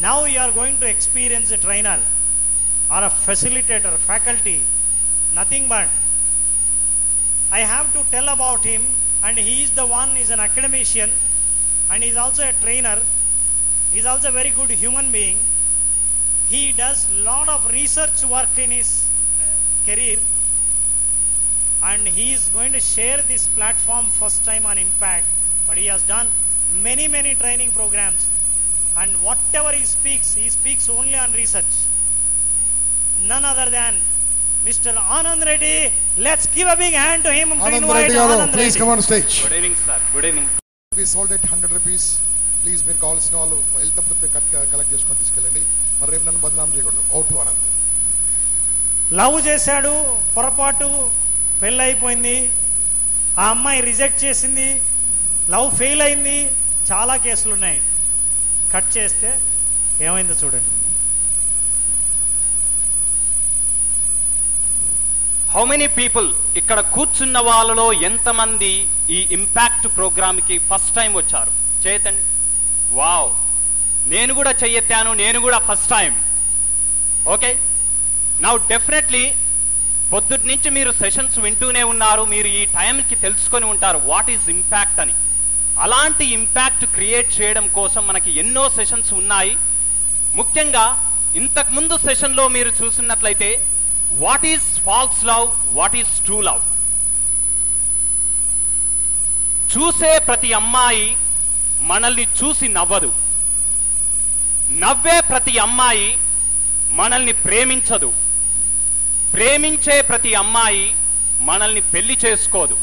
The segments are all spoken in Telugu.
Now you are going to experience a trainer or a facilitator, faculty, nothing but. I have to tell about him, and he is the one, is an academician, and he is also a trainer. He is also a very good human being. He does lot of research work in his uh, career, and he is going to share this platform first time on Impact. But he has done many, many training programs, and whatever he speaks, he speaks only on research. None other than Mr. Anand Reddy. Let's give a big hand to him. to Anand invite Reddy Yadav, Anand please Reddy. come on stage. Good evening sir good evening rupees sold at hundred rupees please మీరు కావాల్సిన వాళ్ళు వెళ్తప్పుడు కలెక్ట్ చేసుకొని తీసుకెళ్ళండి మరి రేపు నన్ను బదనాం చేయకూడదు అవుట్ టు ఆనంద్ లవ్ చేశాడు పొరపాటు పెళ్ళైపోయింది ఆ అమ్మాయి రిజెక్ట్ చేసింది లవ్ ఫెయిల్ అయింది చాలా కేసులు ఉన్నాయి కట్ చేస్తే ఏమైందో చూడండి హౌ మెనీ పీపుల్ ఇక్కడ కూర్చున్న వాళ్ళలో ఎంతమంది ఈ ఇంపాక్ట్ ప్రోగ్రామ్ కి ఫస్ట్ టైం వచ్చారు చేతండి వావ్ నేను కూడా చెయ్యెత్తాను నేను కూడా first time okay now definitely పొద్దుటి నుంచి మీరు సెషన్స్ వింటూనే ఉన్నారు మీరు ఈ టైంకి తెలుసుకొని ఉంటారు వాట్ ఈజ్ ఇంపాక్ట్ అని అలాంటి ఇంపాక్ట్ క్రియేట్ చేయడం కోసం మనకి ఎన్నో సెషన్స్ ఉన్నాయి ముఖ్యంగా ఇంతకు ముందు సెషన్లో మీరు చూసినట్లయితే what is false love what is true love చూసే ప్రతి అమ్మాయి మనల్ని చూసి నవ్వదు నవ్వే ప్రతి అమ్మాయి మనల్ని ప్రేమించదు ప్రేమించే ప్రతి అమ్మాయి మనల్ని పెళ్లి చేసుకోదు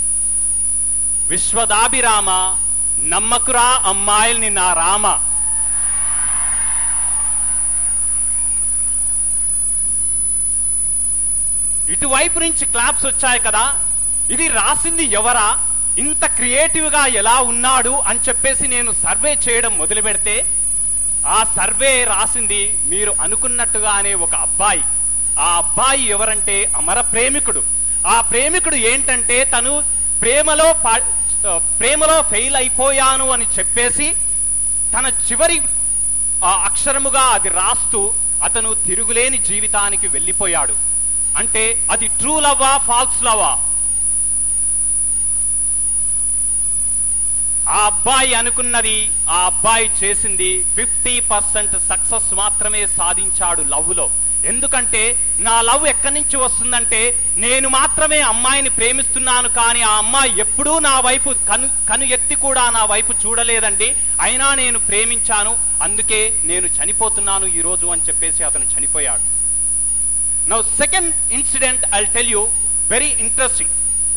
విశ్వదాభిరామ నమ్మకురా అమ్మాయిల్ని నా రామ ఇటువైపు నుంచి క్లాప్స్ వచ్చాయి కదా ఇది రాసింది ఎవరా ఇంత క్రియేటివ్ గా ఎలా ఉన్నాడు అని చెప్పేసి నేను సర్వే చేయడం మొదలు పెడితే ఆ సర్వే రాసింది మీరు అనుకున్నట్టుగానే ఒక అబ్బాయి ఆ అబ్బాయి ఎవరంటే అమర ప్రేమికుడు ఆ ప్రేమికుడు ఏంటంటే తను ప్రేమలో పా- ఆ, ప్రేమలో ఫెయిల్ అయిపోయాను అని చెప్పేసి తన చివరి ఆ అక్షరముగా అది రాస్తూ అతను తిరుగులేని జీవితానికి వెళ్ళిపోయాడు అంటే అది ట్రూ లవ్వా ఫాల్స్ లవ్వా ఆ అబ్బాయి అనుకున్నది ఆ అబ్బాయి చేసింది ఫిఫ్టీ పర్సెంట్ సక్సెస్ మాత్రమే సాధించాడు లవ్ లో ఎందుకంటే నా లవ్ ఎక్కడి నుంచి వస్తుందంటే నేను మాత్రమే అమ్మాయిని ప్రేమిస్తున్నాను కానీ ఆ అమ్మాయి ఎప్పుడూ నా వైపు కను కను ఎత్తి కూడా నా వైపు చూడలేదండి అయినా నేను ప్రేమించాను అందుకే నేను చనిపోతున్నాను ఈ రోజు అని చెప్పేసి అతను చనిపోయాడు now second incident I tell you very interesting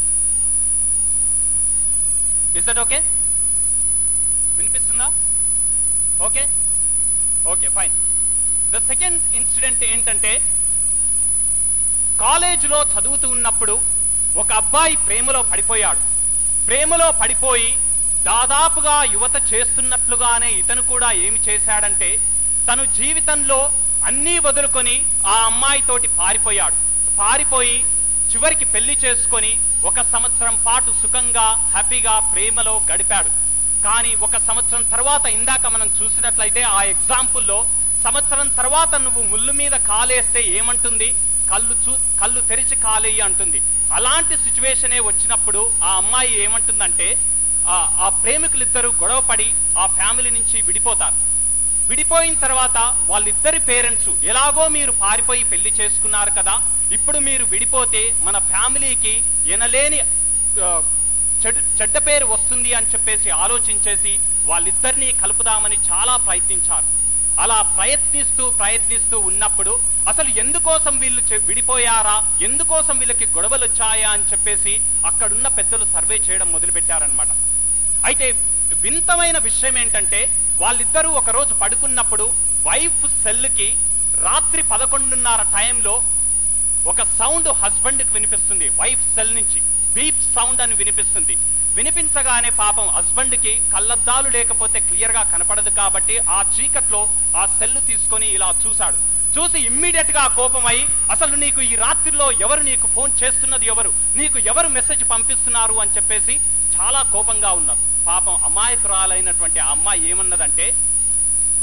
is that okay వినిపిస్తుందా okay okay fine the second incident ఏంటంటే కాలేజీలో చదువుతూ ఉన్నప్పుడు ఒక అబ్బాయి ప్రేమలో పడిపోయాడు ప్రేమలో పడిపోయి దాదాపుగా యువత చేస్తున్నట్లుగానే ఇతను కూడా ఏమి చేశాడంటే తను జీవితంలో అన్నీ వదులుకొని ఆ అమ్మాయితోటి పారిపోయాడు పారిపోయి చివరికి పెళ్లి చేసుకొని ఒక సంవత్సరం పాటు సుఖంగా హ్యాపీగా ప్రేమలో గడిపాడు కానీ ఒక సంవత్సరం తర్వాత ఇందాక మనం చూసినట్లయితే ఆ ఎగ్జాంపుల్లో సంవత్సరం తర్వాత నువ్వు ముళ్ళు మీద కాలేస్తే ఏమంటుంది కళ్ళు చూ కళ్ళు తెరిచి కాలేయి అంటుంది అలాంటి సిచ్యువేషనే వచ్చినప్పుడు ఆ అమ్మాయి ఏమంటుందంటే ఆ ఆ ప్రేమికులిద్దరూ గొడవపడి ఆ ఫ్యామిలీ నుంచి విడిపోతారు విడిపోయిన తర్వాత వాళ్ళిద్దరి పేరెంట్స్ ఎలాగో మీరు పారిపోయి పెళ్లి చేసుకున్నారు కదా ఇప్పుడు మీరు విడిపోతే మన ఫ్యామిలీకి ఎనలేని ఆ, చెడు చెడ్డ పేరు వస్తుంది అని చెప్పేసి ఆలోచించేసి వాళ్ళిద్దరినీ కలుపుదామని చాలా ప్రయత్నించారు అలా ప్రయత్నిస్తూ ప్రయత్నిస్తూ ఉన్నప్పుడు అసలు ఎందుకోసం వీళ్ళు చె- విడిపోయారా ఎందుకోసం వీళ్ళకి గొడవలు వచ్చాయా అని చెప్పేసి అక్కడున్న పెద్దలు సర్వే చేయడం మొదలుపెట్టారనమాట అయితే వింతమైన విషయం ఏంటంటే వాళ్ళిద్దరూ ఒకరోజు పడుకున్నప్పుడు వైఫ్ సెల్కి రాత్రి పదకొండున్నర టైంలో ఒక సౌండ్ హస్బెండ్ కి వినిపిస్తుంది వైఫ్ సెల్ నుంచి బీప్ సౌండ్ అని వినిపిస్తుంది వినిపించగానే పాపం హస్బెండ్ కి కళ్ళద్దాలు లేకపోతే క్లియర్ గా కనపడదు కాబట్టి ఆ చీకట్లో ఆ సెల్ తీసుకొని ఇలా చూశాడు చూసి ఇమ్మీడియట్ గా కోపమై అసలు నీకు ఈ రాత్రిలో ఎవరు నీకు ఫోన్ చేస్తున్నది ఎవరు నీకు ఎవరు మెసేజ్ పంపిస్తున్నారు అని చెప్పేసి చాలా కోపంగా ఉన్నారు పాపం అమాయకురాలైనటువంటి ఆ అమ్మాయి ఏమన్నదంటే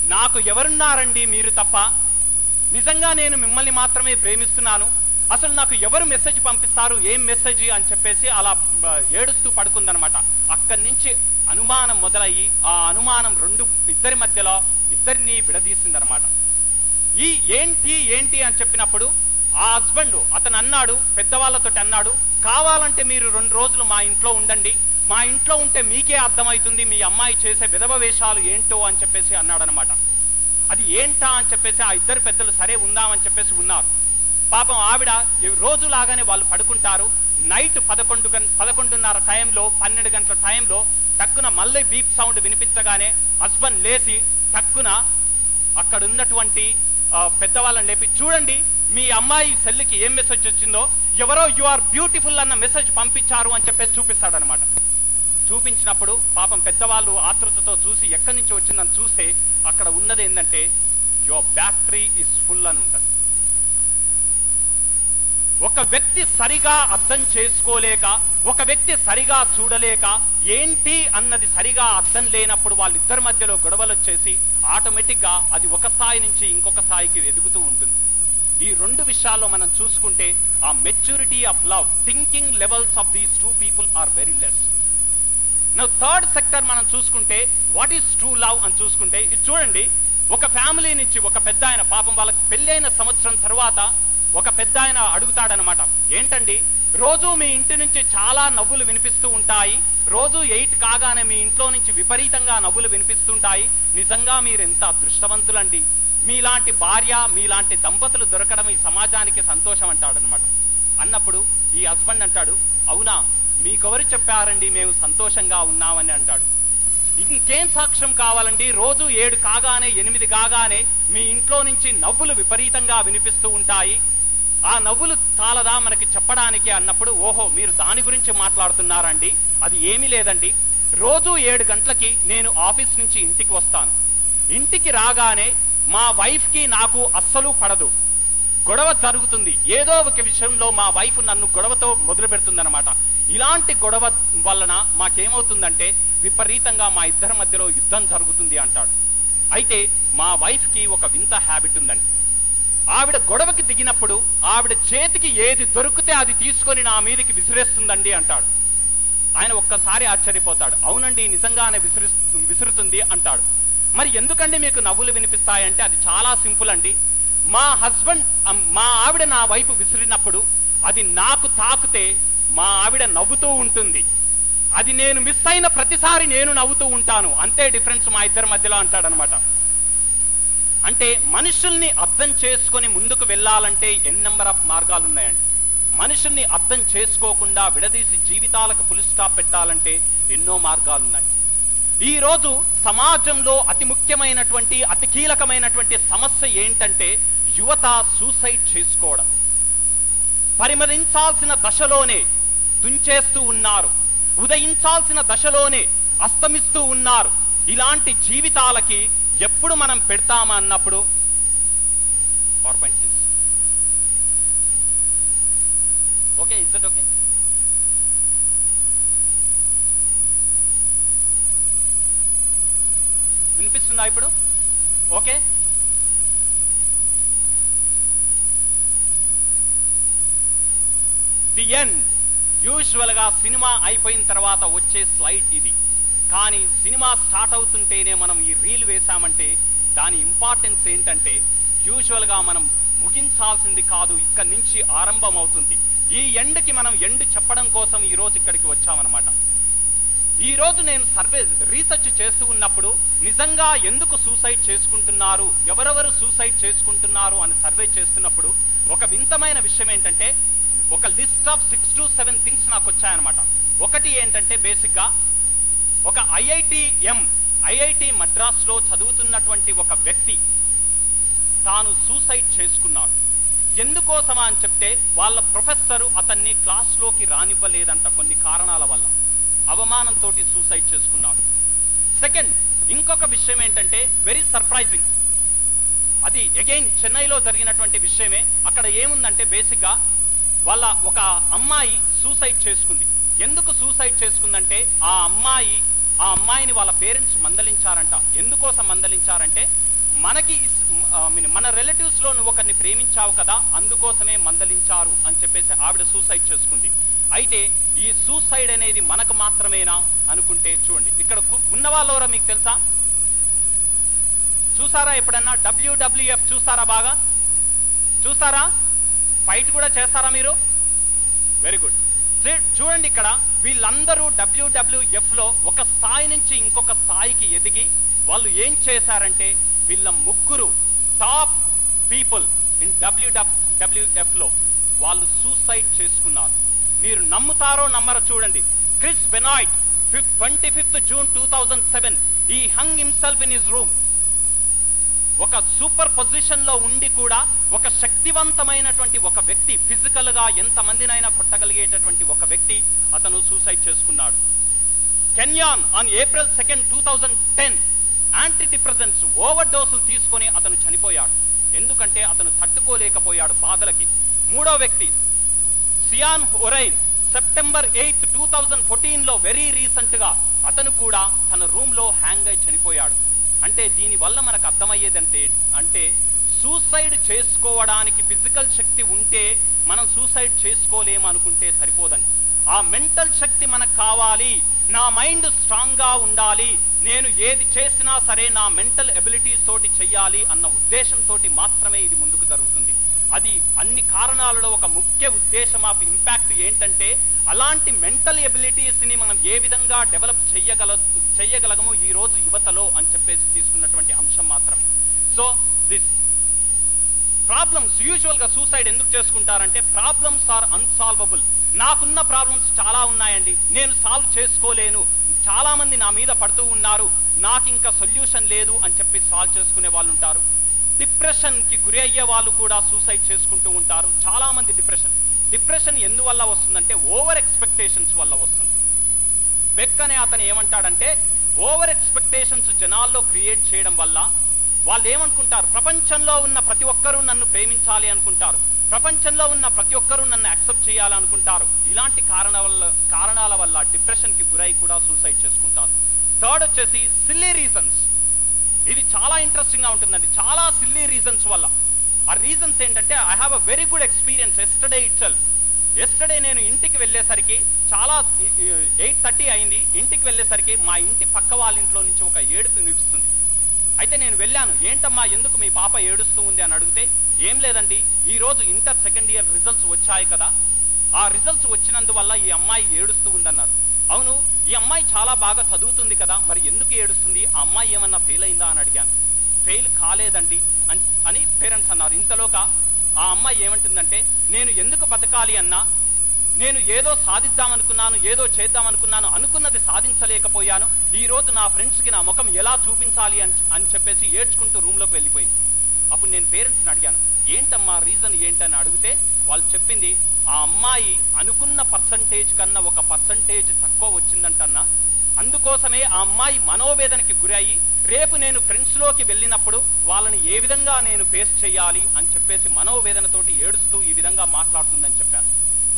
నాకు ఎవరున్నారండి మీరు తప్ప నిజంగా నేను మిమ్మల్ని మాత్రమే ప్రేమిస్తున్నాను అసలు నాకు ఎవరు మెసేజ్ పంపిస్తారు ఏం మెసేజ్ అని చెప్పేసి అలా ఆ, ఏడుస్తూ పడుకుందనమాట అక్కడి నుంచి అనుమానం మొదలయ్యి ఆ అనుమానం రెండు ఇద్దరి మధ్యలో ఇద్దరిని విడదీసిందనమాట ఈ ఏంటి ఏంటి అని చెప్పినప్పుడు ఆ హస్బెండ్ అతను అన్నాడు పెద్దవాళ్ళతో అన్నాడు కావాలంటే మీరు రెండు రోజులు మా ఇంట్లో ఉండండి మా ఇంట్లో ఉంటే మీకే అర్థమవుతుంది మీ అమ్మాయి చేసే విధవ వేషాలు ఏంటో అని చెప్పేసి అన్నాడనమాట అది ఏంటా అని చెప్పేసి ఆ ఇద్దరు పెద్దలు సరే ఉందామని చెప్పేసి ఉన్నారు పాపం ఆవిడ ఈ రోజులాగానే వాళ్ళు పడుకుంటారు నైట్ పదకొండు గం పదకొండున్నర టైంలో పన్నెండు గంటల టైంలో టక్కున మళ్ళీ బీప్ సౌండ్ వినిపించగానే హస్బెండ్ లేచి టక్కున అక్కడ ఉన్నటువంటి ఆ, పెద్దవాళ్ళని లేపి చూడండి మీ అమ్మాయి సెల్లుకి ఏం మెసేజ్ వచ్చిందో ఎవరో యు ఆర్ బ్యూటిఫుల్ అన్న మెసేజ్ పంపించారు అని చెప్పేసి చూపిస్తాడనమాట చూపించినప్పుడు పాపం పెద్దవాళ్ళు ఆతృతతో చూసి ఎక్కడి నుంచి వచ్చిందని చూస్తే అక్కడ ఉన్నది ఏంటంటే యువర్ బ్యాటరీ ఇస్ ఫుల్ అని ఉంటుంది ఒక వ్యక్తి సరిగా అర్థం చేసుకోలేక ఒక వ్యక్తి సరిగా చూడలేక ఏంటి అన్నది సరిగా అర్థం లేనప్పుడు వాళ్ళిద్దరి మధ్యలో గొడవలు వచ్చేసి ఆటోమేటిక్ గా అది ఒక స్థాయి నుంచి ఇంకొక స్థాయికి ఎదుగుతూ ఉంటుంది ఈ రెండు విషయాల్లో మనం చూసుకుంటే ఆ maturity of love thinking levels of these two people are very less now third sector మనం చూసుకుంటే వాట్ ఈస్ ట్రూ లవ్ అని చూసుకుంటే ఇది చూడండి ఒక ఫ్యామిలీ నుంచి ఒక పెద్ద ఆయన పాపం వాళ్ళకి పెళ్ళైన సంవత్సరం తర్వాత ఒక పెద్ద ఆయన అడుగుతాడనమాట ఏంటండి రోజు మీ ఇంటి నుంచి చాలా నవ్వులు వినిపిస్తూ ఉంటాయి రోజు ఎయిట్ కాగానే మీ ఇంట్లో నుంచి విపరీతంగా నవ్వులు వినిపిస్తుంటాయి నిజంగా మీరు ఎంత అదృష్టవంతులండి మీలాంటి భార్య మీలాంటి దంపతులు దొరకడం ఈ సమాజానికి సంతోషం అంటాడనమాట అన్నప్పుడు ఈ హస్బెండ్ అంటాడు అవునా మీకెవరు చెప్పారండి మేము సంతోషంగా ఉన్నామని అంటాడు ఇంకేం సాక్ష్యం కావాలండి రోజు ఏడు కాగానే ఎనిమిది కాగానే మీ ఇంట్లో నుంచి నవ్వులు విపరీతంగా వినిపిస్తూ ఉంటాయి ఆ నవ్వులు చాలదా మనకి చెప్పడానికి అన్నప్పుడు ఓహో మీరు దాని గురించి మాట్లాడుతున్నారండి అది ఏమీ లేదండి రోజు ఏడు గంటలకి నేను ఆఫీస్ నుంచి ఇంటికి వస్తాను ఇంటికి రాగానే మా వైఫ్ కి నాకు అస్సలు పడదు గొడవ జరుగుతుంది ఏదో ఒక విషయంలో మా వైఫ్ నన్ను గొడవతో మొదలు పెడుతుందన్నమాట ఇలాంటి గొడవ వలన మాకేమవుతుందంటే విపరీతంగా మా ఇద్దరి మధ్యలో యుద్ధం జరుగుతుంది అంటాడు అయితే మా వైఫ్ కి ఒక వింత హ్యాబిట్ ఉందండి ఆవిడ గొడవకి దిగినప్పుడు ఆవిడ చేతికి ఏది దొరికితే అది తీసుకొని నా మీదకి విసిరేస్తుందండి అంటాడు ఆయన ఒక్కసారి ఆశ్చర్యపోతాడు అవునండి నిజంగానే విసిరి విసురుతుంది అంటాడు మరి ఎందుకండి మీకు నవ్వులు వినిపిస్తాయంటే అది చాలా సింపుల్ అండి మా హస్బెండ్ అమ్, మా ఆవిడ నా వైపు విసిరినప్పుడు అది నాకు తాకితే మా ఆవిడ నవ్వుతూ ఉంటుంది అది నేను మిస్ అయిన ప్రతిసారి నేను నవ్వుతూ ఉంటాను అంతే డిఫరెన్స్ మా ఇద్దరి మధ్యలో అంటాడనమాట అంటే మనుషుల్ని అర్థం చేసుకొని ముందుకు వెళ్ళాలంటే ఎన్ నెంబర్ ఆఫ్ మార్గాలు ఉన్నాయండి మనుషుల్ని అర్థం చేసుకోకుండా విడదీసి జీవితాలకు పులి స్టాప్ పెట్టాలంటే ఎన్నో మార్గాలు ఉన్నాయి ఈ రోజు సమాజంలో అతి ముఖ్యమైనటువంటి అతి కీలకమైనటువంటి సమస్య ఏంటంటే యువత సూసైడ్ చేసుకోవడం పరిమరించాల్సిన దశలోనే తుంచేస్తూ ఉన్నారు ఉదయించాల్సిన దశలోనే అస్తమిస్తూ ఉన్నారు ఇలాంటి జీవితాలకి ఎప్పుడు మనం పెడతామా అన్నప్పుడు power point please okay is that okay వినిపిస్తుందా ఇప్పుడు ఓకే ది ఎండ్ యూజువల్ గా సినిమా అయిపోయిన తర్వాత వచ్చే స్లైడ్ ఇది కానీ సినిమా స్టార్ట్ అవుతుంటేనే మనం ఈ రీల్ వేశామంటే దాని ఇంపార్టెన్స్ ఏంటంటే యూజువల్ గా మనం ముగించాల్సింది కాదు ఇక్కడి నుంచి ఆరంభం అవుతుంది ఈ ఎండ్కి మనం ఎండ్ చెప్పడం కోసం ఈ రోజు ఇక్కడికి వచ్చామన్నమాట ఈ రోజు నేను సర్వే రీసెర్చ్ చేస్తూ ఉన్నప్పుడు నిజంగా ఎందుకు సూసైడ్ చేసుకుంటున్నారు ఎవరెవరు సూసైడ్ చేసుకుంటున్నారు అని సర్వే చేస్తున్నప్పుడు ఒక వింతమైన విషయం ఏంటంటే ఒక list of six to seven things నాకు వచ్చాయన్నమాట ఒకటి ఏంటంటే బేసిక్ గా ఒక ఐఐటిఎం ఐఐటి మద్రాస్ లో చదువుతున్నటువంటి ఒక వ్యక్తి తాను సూసైడ్ చేసుకున్నాడు ఎందుకోసమా అని చెప్తే వాళ్ళ ప్రొఫెసర్ అతన్ని క్లాస్ లోకి రానివ్వలేదంట కొన్ని కారణాల వల్ల అవమానంతో సూసైడ్ చేసుకున్నాడు సెకండ్ ఇంకొక విషయం ఏంటంటే వెరీ సర్ప్రైజింగ్ అది అగైన్ చెన్నైలో జరిగినటువంటి విషయమే అక్కడ ఏముందంటే బేసిక్ గా వాళ్ళ ఒక అమ్మాయి సూసైడ్ చేసుకుంది ఎందుకు సూసైడ్ చేసుకుందంటే ఆ అమ్మాయి ఆ అమ్మాయిని వాళ్ళ పేరెంట్స్ మందలించారంట ఎందుకోసం మందలించారంటే మనకి ఇస్- ఆ, మీన్ మన రిలేటివ్స్ లో నువ్వు ఒకరిని ప్రేమించావు కదా అందుకోసమే మందలించారు అని చెప్పేసి ఆవిడ సూసైడ్ చేసుకుంది అయితే ఈ సూసైడ్ అనేది మనకు మాత్రమేనా అనుకుంటే చూడండి ఇక్కడ కు- ఉన్న వాళ్ళెవరో మీకు తెలుసా చూసారా ఎప్పుడన్నా డబ్ల్యూడబ్ల్యూఎఫ్ చూస్తారా బాగా చూస్తారా ఫైట్ కూడా చేస్తారా మీరు వెరీ గుడ్ చూడండి ఇక్కడ వీళ్ళందరూ డబ్ల్యూడబ్ల్యూఎఫ్ లో ఒక స్థాయి నుంచి ఇంకొక స్థాయికి ఎదిగి వాళ్ళు ఏం చేశారంటే వీళ్ళ ముగ్గురు టాప్ పీపుల్ ఇన్ డబ్ల్యూడబ్ల్యూఎఫ్ లో వాళ్ళు సూసైడ్ చేసుకున్నారు మీరు నమ్ముతారో నమ్మరో చూడండి Chris Benoit twenty fifth June two thousand seven ఈ hung himself in his room ఒక సూపర్ పొజిషన్ లో ఉండి కూడా ఒక శక్తివంతమైనటువంటి ఒక వ్యక్తి ఫిజికల్ గా ఎంత మందినైనా కొట్టగలిగేటటువంటి ఒక వ్యక్తి అతను సూసైడ్ చేసుకున్నాడు Kanyon on April second two thousand ten antidepressants over డోసులు తీసుకొని అతను చనిపోయాడు ఎందుకంటే అతను తట్టుకోలేకపోయాడు బాధలకి మూడో వ్యక్తి Sean O'Haire September eighth two thousand fourteen లో వెరీ రీసెంట్ గా అతను కూడా తన రూమ్ లో హ్యాంగ్ అయి చనిపోయాడు అంటే దీని వల్ల మనకు అర్థమయ్యేదంటే అంటే సూసైడ్ చేసుకోవడానికి ఫిజికల్ శక్తి ఉంటే మనం సూసైడ్ చేసుకోలేము అనుకుంటే సరిపోదండి ఆ మెంటల్ శక్తి మనకు కావాలి నా మైండ్ స్ట్రాంగ్ గా ఉండాలి నేను ఏది చేసినా సరే నా మెంటల్ ఎబిలిటీస్ తోటి చెయ్యాలి అన్న ఉద్దేశంతో మాత్రమే ఇది ముందుకు జరుగుతుంది అది అన్ని కారణాలలో ఒక ముఖ్య ఉద్దేశం ఆఫ్ ఇంపాక్ట్ ఏంటంటే అలాంటి మెంటల్ ఎబిలిటీస్ ని మనం ఏ విధంగా డెవలప్ చెయ్యగల చెయ్యగలగము ఈ రోజు యువతలో అని చెప్పేసి తీసుకున్నటువంటి అంశం మాత్రమే సో దిస్ ప్రాబ్లమ్స్ యూజువల్ గా సూసైడ్ ఎందుకు చేసుకుంటారంటే ప్రాబ్లమ్స్ ఆర్ అన్సాల్వబుల్ నాకున్న ప్రాబ్లమ్స్ చాలా ఉన్నాయండి నేను సాల్వ్ చేసుకోలేను చాలా మంది నా మీద పడుతూ ఉన్నారు నాకు ఇంకా సొల్యూషన్ లేదు అని చెప్పి సాల్వ్ చేసుకునే వాళ్ళు ఉంటారు డిప్రెషన్ కి గురి అయ్యే వాళ్ళు కూడా సూసైడ్ చేసుకుంటూ ఉంటారు చాలా మంది డిప్రెషన్ డిప్రెషన్ ఎందువల్ల వస్తుందంటే ఓవర్ ఎక్స్పెక్టేషన్స్ వల్ల వస్తుంది బెక్ అనే అతను ఏమంటాడంటే ఓవర్ ఎక్స్పెక్టేషన్స్ జనాల్లో క్రియేట్ చేయడం వల్ల వాళ్ళు ఏమనుకుంటారు ప్రపంచంలో ఉన్న ప్రతి ఒక్కరూ నన్ను ప్రేమించాలి అనుకుంటారు ప్రపంచంలో ఉన్న ప్రతి ఒక్కరూ నన్ను యాక్సెప్ట్ చేయాలనుకుంటారు ఇలాంటి కారణాల వల్ల కారణాల వల్ల డిప్రెషన్ కి గురై కూడా సూసైడ్ చేసుకుంటారు థర్డ్ వచ్చేసి సిల్లీ రీజన్స్ ఇది చాలా ఇంట్రెస్టింగ్ గా ఉంటుందండి చాలా సిల్లీ రీజన్స్ వల్ల ఆ రీజన్స్ ఏంటంటే I have a very good experience yesterday itself yesterday నేను ఇంటికి వెళ్ళేసరికి చాలా ఎయిట్ థర్టీ అయింది ఇంటికి వెళ్ళేసరికి మా ఇంటి పక్క వాళ్ళ ఇంట్లో నుంచి ఒక ఏడుపు వినిపిస్తుంది అయితే నేను వెళ్ళాను ఏంటమ్మా ఎందుకు మీ పాప ఏడుస్తూ ఉంది అని అడిగితే ఏం లేదండి ఈ రోజు ఇంటర్ సెకండ్ ఇయర్ రిజల్ట్స్ వచ్చాయి కదా ఆ రిజల్ట్స్ వచ్చినందువల్ల ఈ అమ్మాయి ఏడుస్తూ ఉందన్నారు అవును ఈ అమ్మాయి చాలా బాగా చదువుతుంది కదా మరి ఎందుకు ఏడుస్తుంది ఆ అమ్మాయి ఏమన్నా ఫెయిల్ అయిందా అని అడిగాను ఫెయిల్ కాలేదండి అని అని పేరెంట్స్ అన్నారు ఇంతలోక ఆ అమ్మాయి ఏమంటుందంటే నేను ఎందుకు బతకాలి అన్నా నేను ఏదో సాధిద్దామనుకున్నాను ఏదో చేద్దామనుకున్నాను అనుకున్నది సాధించలేకపోయాను ఈ రోజు నా ఫ్రెండ్స్ కి నా ముఖం ఎలా చూపించాలి అని అని చెప్పేసి ఏడ్చుకుంటూ రూమ్ లోకి వెళ్ళిపోయింది అప్పుడు నేను పేరెంట్స్ని అడిగాను ఏంటమ్మా రీజన్ ఏంటని అడిగితే వాళ్ళు చెప్పింది ఆ అమ్మాయి అనుకున్న పర్సంటేజ్ కన్నా ఒక పర్సంటేజ్ తక్కువ వచ్చిందంటన్నా అందుకోసమే ఆ అమ్మాయి మనోవేదనకి గురయ్యి రేపు నేను ఫ్రెండ్స్ లోకి వెళ్ళినప్పుడు వాళ్ళని ఏ విధంగా నేను ఫేస్ చేయాలి అని చెప్పేసి మనోవేదనతోటి ఏడుస్తూ ఈ విధంగా మాట్లాడుతుందని చెప్పారు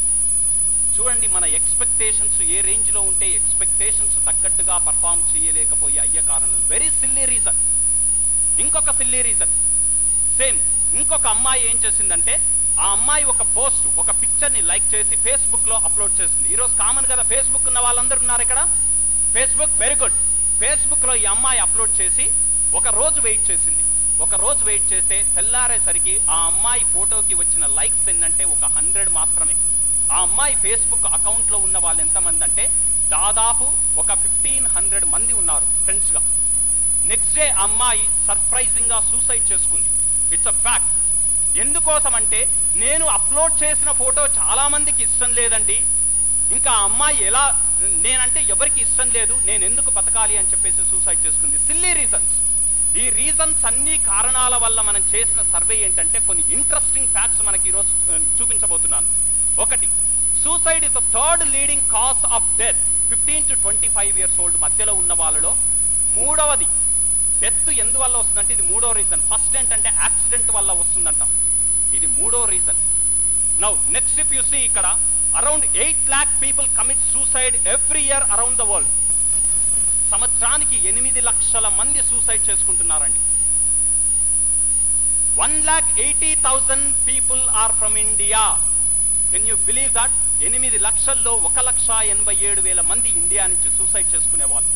చూడండి మన ఎక్స్పెక్టేషన్స్ ఏ రేంజ్ లో ఉంటే ఎక్స్పెక్టేషన్స్ తగ్గట్టుగా పర్ఫామ్ చేయలేకపోయే అయ్యే కారణాలు వెరీ సిల్లీ రీజన్ ఇంకొక సిల్లీ రీజన్ సేమ్ ఇంకొక అమ్మాయి ఏం చేసిందంటే ఆ అమ్మాయి ఒక పోస్ట్ ఒక పిక్చర్ ని లైక్ చేసి ఫేస్బుక్ లో అప్లోడ్ చేసింది ఈ రోజు కామన్ కదా ఫేస్బుక్ ఉన్న వాళ్ళందరూ ఉన్నారు ఇక్కడ ఫేస్బుక్ వెరీ గుడ్ ఫేస్బుక్ లో ఈ అమ్మాయి అప్లోడ్ చేసి ఒక రోజు వెయిట్ చేసింది ఒక రోజు వెయిట్ చేస్తే తెల్లారేసరికి ఆ అమ్మాయి ఫోటోకి వచ్చిన లైక్స్ ఏంటంటే ఒక హండ్రెడ్ మాత్రమే ఆ అమ్మాయి ఫేస్బుక్ అకౌంట్ లో ఉన్న వాళ్ళు ఎంతమంది అంటే దాదాపు ఒక ఫిఫ్టీన్ హండ్రెడ్ మంది ఉన్నారు ఫ్రెండ్స్ గా నెక్స్ట్ డే అమ్మాయి సర్ప్రైజింగ్ గా సూసైడ్ చేసుకుంది ఇట్స్ అ ఫ్యాక్ట్ ఎందుకోసం అంటే నేను అప్లోడ్ చేసిన ఫోటో చాలా మందికి ఇష్టం లేదండి ఇంకా ఆ అమ్మాయి ఎలా నేనంటే ఎవరికి ఇష్టం లేదు నేను ఎందుకు బతకాలి అని చెప్పేసి సూసైడ్ చేసుకుంది సిల్లీ రీజన్స్ ఈ రీజన్స్ అన్ని కారణాల వల్ల మనం చేసిన సర్వే ఏంటంటే కొన్ని ఇంట్రెస్టింగ్ ఫ్యాక్ట్స్ మనకి ఈరోజు ఆ, చూపించబోతున్నాను ఒకటి suicide is the third leading cause of death fifteen to twenty five years old మధ్యలో ఉన్న వాళ్ళలో మూడవది డెత్ ఎందువల్ల వస్తుందంటే ఇది మూడో రీజన్ ఫస్ట్ ఏంటంటే యాక్సిడెంట్ వల్ల వస్తుందంట ఇది మూడో reason now next if you see ఇక్కడ around eight lakh people commit suicide every year around the world సంవత్సరానికి ఎనిమిది లక్షల మంది సూసైడ్ చేసుకుంటున్నారండి one lakh eighty thousand people are from India can you believe that ఎనిమిది లక్షల్లో ఒక లక్ష ఎనభై ఏడు వేల మంది ఇండియా నుంచి సూసైడ్ చేసుకునే వాళ్ళు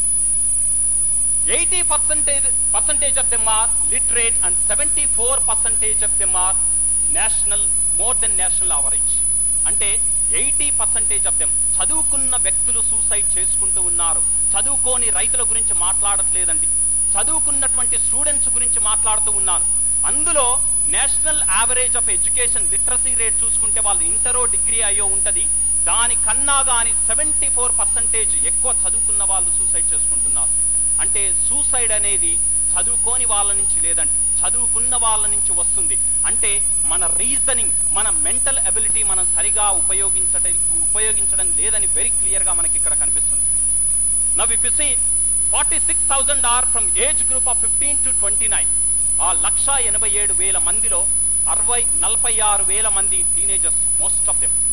eighty percentage percentage of them are literate and seventy four percentage of them are national more than national average అంటే ఎయిటీ పర్సెంటేజ్ ఆఫ్ దెమ్ చదువుకున్న వ్యక్తులు సూసైడ్ చేసుకుంటూ ఉన్నారు చదువుకోని రైతుల గురించి మాట్లాడట్లేదండి చదువుకున్నటువంటి స్టూడెంట్స్ గురించి మాట్లాడుతూ ఉన్నాను అందులో national average of education literacy rate చూసుకుంటే వాళ్ళు ఇంటరో డిగ్రీ అయ్యో ఉంటది దానికన్నా గాని సెవెంటీ ఫోర్ పర్సెంటేజ్ ఎక్కువ చదువుకున్న వాళ్ళు సూసైడ్ చేసుకుంటున్నారు అంటే సూసైడ్ అనేది చదువుకోని వాళ్ళ నుంచి లేదండి చదువుకున్న వాళ్ళ నుంచి వస్తుంది అంటే మన రీజనింగ్ మన మెంటల్ అబిలిటీ మనం సరిగా ఉపయోగించడం ఉపయోగించడం లేదని వెరీ క్లియర్ గా మనకి ఇక్కడ కనిపిస్తుంది now if see forty six thousand are from age group of fifteen to twenty nine ఆ లక్ష ఎనభై ఏడు వేల మందిలో అరవై నలభై ఆరు వేల మంది teenagers most of them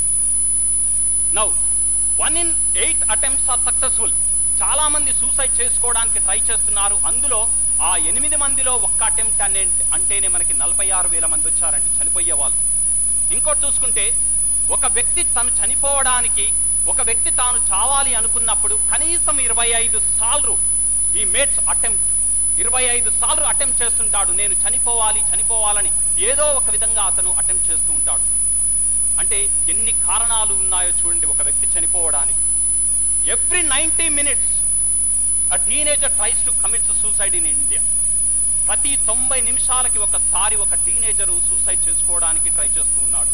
now one in eight attempts are successful చాలా మంది సూసైడ్ చేసుకోవడానికి ట్రై చేస్తున్నారు అందులో ఆ ఎనిమిది మందిలో ఒక్క అటెంప్ట్ అనే అంటేనే మనకి నలభై ఆరు వేల మంది వచ్చారండి చనిపోయే వాళ్ళు ఇంకోటి చూసుకుంటే ఒక వ్యక్తి తను చనిపోవడానికి ఒక వ్యక్తి తాను చావాలి అనుకున్నప్పుడు కనీసం ఇరవై ఐదు సార్లు ఈ మేట్స్ అటెంప్ట్ ఇరవై ఐదు సార్లు అటెంప్ట్ చేస్తుంటాడు నేను చనిపోవాలి చనిపోవాలని ఏదో ఒక విధంగా అతను అటెంప్ట్ చేస్తూ ఉంటాడు అంటే ఎన్ని కారణాలు ఉన్నాయో చూడండి ఒక వ్యక్తి చనిపోవడానికి every ninety minutes a teenager tries to commits suicide in India ప్రతి తొంభై నిమిషాలకి ఒకసారి ఒక టీనేజరు సూసైడ్ చేసుకోవడానికి ట్రై చేస్తూ ఉన్నాడు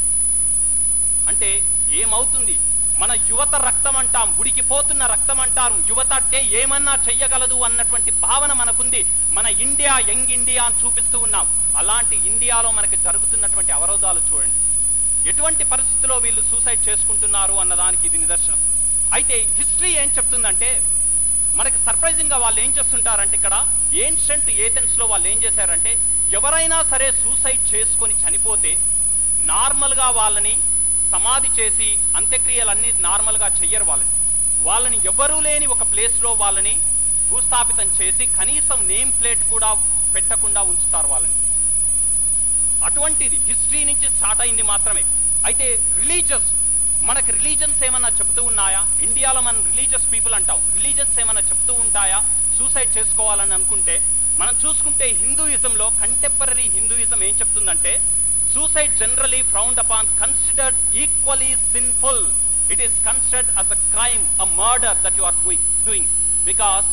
అంటే ఏమవుతుంది మన యువత రక్తం అంటాం ఉడికిపోతున్న రక్తం అంటారు యువత అంటే ఏమన్నా చెయ్యగలదు అన్నటువంటి భావన మనకుంది మన ఇండియా యంగ్ ఇండియా అని చూపిస్తూ ఉన్నాం అలాంటి ఇండియాలో మనకి జరుగుతున్నటువంటి అవరోధాలు చూడండి ఎటువంటి పరిస్థితిలో వీళ్ళు సూసైడ్ చేసుకుంటున్నారు అన్నదానికి ఇది నిదర్శనం అయితే హిస్టరీ ఏం చెప్తుందంటే మనకి సర్ప్రైజింగ్ గా వాళ్ళు ఏం చేస్తుంటారంటే ఇక్కడ ఏన్షంట్ ఏథెన్స్ లో వాళ్ళు ఏం చేశారంటే ఎవరైనా సరే సూసైడ్ చేసుకొని చనిపోతే నార్మల్ గా వాళ్ళని సమాధి చేసి అంత్యక్రియలన్నీ నార్మల్ గా చెయ్యరు వాళ్ళని వాళ్ళని ఎవరూ లేని ఒక ప్లేస్ లో వాళ్ళని భూస్థాపితం చేసి కనీసం నేమ్ ప్లేట్ కూడా పెట్టకుండా ఉంచుతారు వాళ్ళని అటువంటిది హిస్టరీ నుంచి స్టార్ట్ అయింది మాత్రమే అయితే రిలీజియస్ మనకి రిలీజన్స్ ఏమన్నా చెబుతూ ఉన్నాయా ఇండియాలో మనం రిలీజియస్ పీపుల్ అంటాం రిలీజన్స్ ఏమన్నా చెప్తూ ఉంటాయా సూసైడ్ చేసుకోవాలని అనుకుంటే మనం చూసుకుంటే హిందూయిజంలో కంటెంపరీ హిందూయిజం ఏం చెప్తుందంటే suicide generally frowned upon considered equally sinful it is considered as a crime a murder that you are doing doing because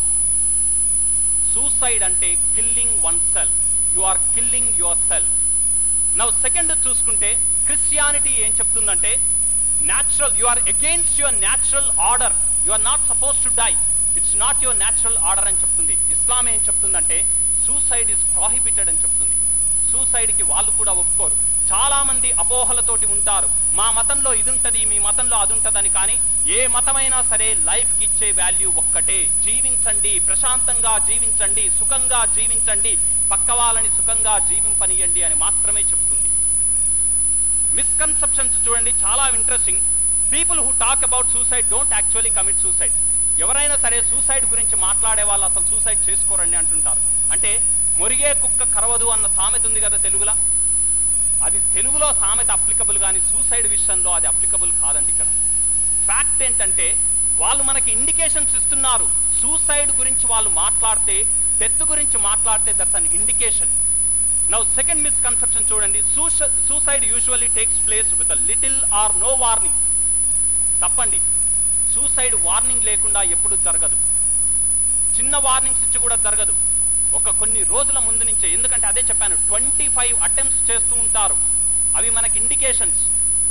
suicide అంటే killing oneself you are killing yourself now second చూసుకుంటే క్రిస్టియానిటీ ఏం చెప్తుందంటే natural you are against your natural order you are not suppose to die it's not your natural order అని చెప్తుంది ఇస్లాం ఏం చెప్తుందంటే సూసైడ్ ఇస్ ప్రాహిబిటెడ్ అని చెప్తుంది సూసైడ్ కి వాళ్ళు కూడా ఒప్పుకోరు చాలా మంది అపోహలతోటి ఉంటారు మా మతంలో ఇది ఉంటది మీ మతంలో అది ఉంటదని కానీ ఏ మతమైనా సరే లైఫ్ కి ఇచ్చే వాల్యూ ఒక్కటే జీవించండి ప్రశాంతంగా జీవించండి సుఖంగా జీవించండి పక్క వాళ్ళని సుఖంగా జీవింపనియండి అని మాత్రమే చెబుతుంది మిస్కన్సెప్షన్స్ చూడండి చాలా interesting people who talk about suicide don't actually commit suicide ఎవరైనా సరే సూసైడ్ గురించి మాట్లాడే వాళ్ళు అసలు సూసైడ్ చేసుకోరండి అంటుంటారు అంటే మొరిగే కుక్క కరవదు అన్న సామెత ఉంది కదా తెలుగులో అది తెలుగులో సామెత అప్లికబుల్ కానీ సూసైడ్ విషయంలో అది అప్లికబుల్ కాదండి ఇక్కడ ఫ్యాక్ట్ ఏంటంటే వాళ్ళు మనకి ఇండికేషన్స్ ఇస్తున్నారు సూసైడ్ గురించి వాళ్ళు మాట్లాడితే డెత్ గురించి మాట్లాడితే that's an indication now second misconception చూడండి suicide usually takes place with little or no warning తప్పండి సూసైడ్ వార్నింగ్ లేకుండా ఎప్పుడు జరగదు చిన్న వార్నింగ్స్ ఇచ్చి కూడా జరగదు ఒక కొన్ని రోజుల ముందు నుంచే ఎందుకంటే అదే చెప్పాను ట్వంటీ ఫైవ్ అటెంప్ట్స్ చేస్తూ ఉంటారు అవి మనకి indications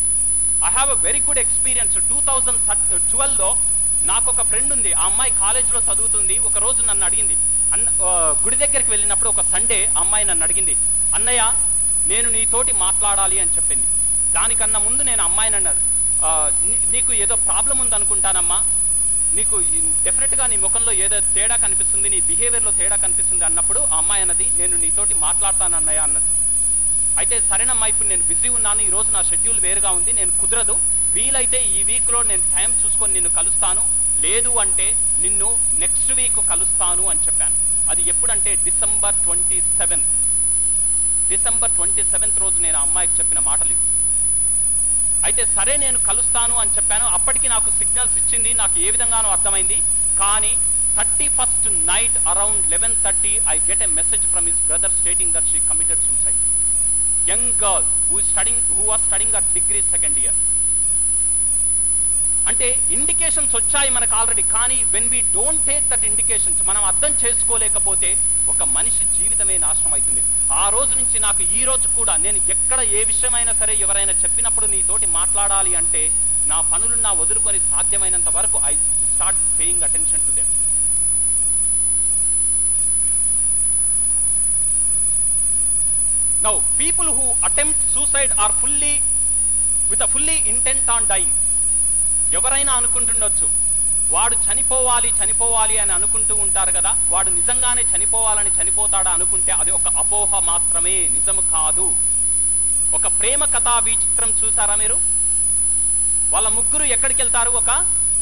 I have a very good experience two thousand ట్వెల్వ్లో నాకు ఒక ఫ్రెండ్ ఉంది ఆ అమ్మాయి కాలేజీలో చదువుతుంది ఒక రోజు నన్ను అడిగింది అన్న ఆ, గుడి దగ్గరికి వెళ్ళినప్పుడు ఒక సండే ఆ అమ్మాయి నన్ను అడిగింది అన్నయ్య నేను నీతోటి మాట్లాడాలి అని చెప్పింది దానికన్నా ముందు నేను అమ్మాయిని అన్నాను "ఆ, నీ- నీకు ఏదో ప్రాబ్లం ఉందనుకుంటానమ్మా నీకు డెఫినెట్ గా నీ ముఖంలో ఏదో తేడా కనిపిస్తుంది నీ బిహేవియర్ లో తేడా కనిపిస్తుంది అన్నప్పుడు ఆ అమ్మాయి అన్నది నేను నీతోటి మాట్లాడతాను అన్నయ్య అన్నది అయితే సరేనమ్మా ఇప్పుడు నేను బిజీ ఉన్నాను ఈ రోజు నా షెడ్యూల్ వేరుగా ఉంది నేను కుదరదు వీలైతే ఈ వీక్ లో నేను టైం చూసుకొని నిన్ను కలుస్తాను లేదు అంటే నిన్ను నెక్స్ట్ వీక్ కలుస్తాను అని చెప్పాను అది ఎప్పుడంటే December twenty seventh December twenty seventh రోజు నేను ఆ అమ్మాయికి చెప్పిన మాటలు ఇవి అయితే సరే నేను కలుస్తాను అని చెప్పాను అప్పటికి నాకు సిగ్నల్స్ ఇచ్చింది నాకు ఏ విధంగానో అర్థమైంది కానీ thirty first night around eleven thirty I get a message from his brother stating that she committed suicide young girl who studying who was studying at degree second year అంటే ఇండికేషన్స్ వచ్చాయి మనకు ఆల్రెడీ కానీ when we don't take that indications మనం అర్థం చేసుకోలేకపోతే ఒక మనిషి జీవితమే నాశనం అవుతుంది ఆ రోజు నుంచి నాకు ఈ రోజు కూడా నేను ఎక్కడ ఏ విషయమైనా సరే ఎవరైనా చెప్పినప్పుడు నీతోటి మాట్లాడాలి అంటే నా పనులు నా వదులుకొని సాధ్యమైనంత వరకు I start paying attention to them now people who attempt suicide are fully with a fully intent on dying ఎవరైనా అనుకుంటుండొచ్చు వాడు చనిపోవాలి చనిపోవాలి అని అనుకుంటూ ఉంటారు కదా వాడు నిజంగానే చనిపోవాలని చనిపోతాడా అనుకుంటే అది ఒక అపోహ మాత్రమే నిజము కాదు ఒక ప్రేమ కథా విచిత్రం చూసారా మీరు వాళ్ళ ముగ్గురు ఎక్కడికి వెళ్తారు ఒక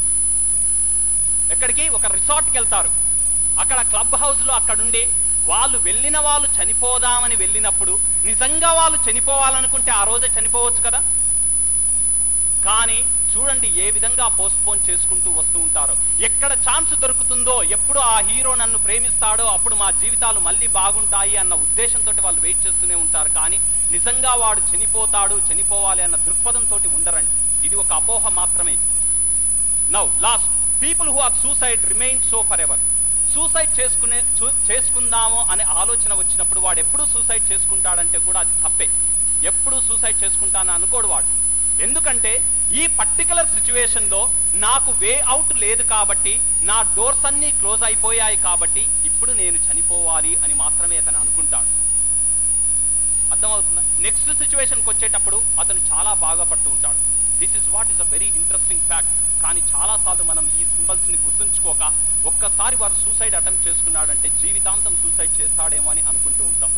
ఎక్కడికి ఒక రిసార్ట్కి వెళ్తారు అక్కడ క్లబ్ హౌస్ లో అక్కడుండి వాళ్ళు వెళ్ళిన వాళ్ళు చనిపోదామని వెళ్ళినప్పుడు నిజంగా వాళ్ళు చనిపోవాలనుకుంటే ఆ రోజే చనిపోవచ్చు కదా కానీ చూడండి ఏ విధంగా పోస్ట్పోన్ చేసుకుంటూ వస్తూ ఉంటారో ఎక్కడ ఛాన్స్ దొరుకుతుందో ఎప్పుడు ఆ హీరో నన్ను ప్రేమిస్తాడో అప్పుడు మా జీవితాలు మళ్ళీ బాగుంటాయి అన్న ఉద్దేశంతో వాళ్ళు వెయిట్ చేస్తూనే ఉంటారు కానీ నిజంగా వాడు చనిపోతాడు చనిపోవాలి అన్న దృక్పథంతో ఉండరండి ఇది ఒక అపోహ మాత్రమే now last people who are suicide remain so forever suicide చేసుకునే చూ- చేసుకుందాము అనే ఆలోచన వచ్చినప్పుడు వాడు ఎప్పుడు సూసైడ్ చేసుకుంటాడంటే కూడా అది తప్పే ఎప్పుడు సూసైడ్ చేసుకుంటానని అనుకోడు వాడు ఎందుకంటే ఈ పర్టికులర్ సిచ్యువేషన్ లో నాకు వే అవుట్ లేదు కాబట్టి నా డోర్స్ అన్ని క్లోజ్ అయిపోయాయి కాబట్టి ఇప్పుడు నేను చనిపోవాలి అని మాత్రమే అతను అనుకుంటాడు అర్థమవుతుందా నెక్స్ట్ సిచ్యువేషన్కి వచ్చేటప్పుడు అతను చాలా బాగా పడుతూ ఉంటాడు this is what is a very interesting fact కానీ చాలా సార్లు మనం ఈ సింబల్స్ ని గుర్తుంచుకోక ఒక్కసారి వారు సూసైడ్ అటెంప్ట్ చేసుకున్నాడంటే జీవితాంతం సూసైడ్ చేస్తాడేమో అని అనుకుంటూ ఉంటాం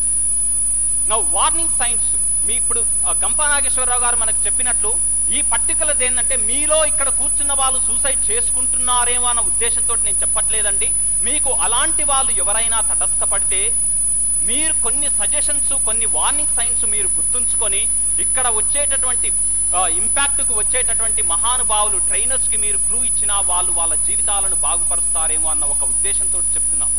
నా వార్నింగ్ సైన్స్ మీ ఇప్పుడు ఆ, గంపా నాగేశ్వరరావు గారు మనకు చెప్పినట్లు ఈ పర్టికులర్ ఏంటంటే మీలో ఇక్కడ కూర్చున్న వాళ్ళు సూసైడ్ చేసుకుంటున్నారేమో అన్న ఉద్దేశంతో నేను చెప్పట్లేదండి మీకు అలాంటి వాళ్ళు ఎవరైనా తటస్థపడితే మీరు కొన్ని సజెషన్స్ కొన్ని వార్నింగ్ సైన్స్ మీరు గుర్తుంచుకొని ఇక్కడ వచ్చేటటువంటి ఇంపాక్ట్ కు వచ్చేటటువంటి మహానుభావులు ట్రైనర్స్ కి మీరు క్లూ ఇచ్చినా వాళ్ళు వాళ్ళ జీవితాలను బాగుపరుస్తారేమో అన్న ఒక ఉద్దేశంతో చెప్తున్నాం